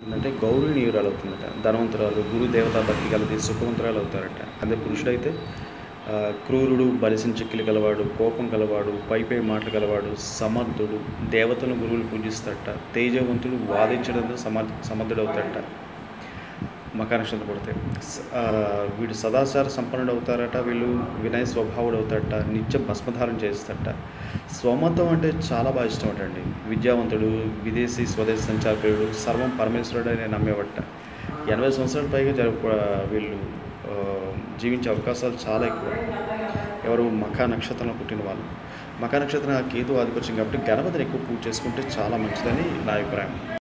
అంటే గౌరవనీయురాలు అవుతుందట ధనవంతురాలు గురు దేవతా భక్తి కలది సుఖవంతురాలు అవుతారట అదే పురుషుడైతే ఆ, క్రూరుడు బలిసిన చెక్కిలు గలవాడు కోపం గలవాడు పైపై మాటలు గలవాడు సమర్థుడు దేవతలను గురువులు పూజిస్తాడట తేజవంతుడు వాదించడంతో సమర్ సమర్థుడవుతాడట మకా నక్షత్రం పడితే స- ఆ, వీడు సదాచార సంపన్నుడు అవుతారట వీళ్ళు వినయ స్వభావుడు అవుతారట నిత్యం భస్మధారం చేస్తారట స్వమతం అంటే చాలా బాగా ఇష్టం అండి విద్యావంతుడు విదేశీ స్వదేశ సంచారకుడు సర్వం పరమేశ్వరుడు అని నమ్మేవట ఎనభై సంవత్సరాల పైగా జరుపు వీళ్ళు ఆ, జీవించే అవకాశాలు చాలా ఎక్కువ ఎవరు మఖా నక్షత్రంలో పుట్టిన వాళ్ళు మఖా నక్షత్రం కేతు ఆధిపత్యం కాబట్టి గణపతిని ఎక్కువ పూజ చేసుకుంటే చాలా మంచిదని నా అభిప్రాయం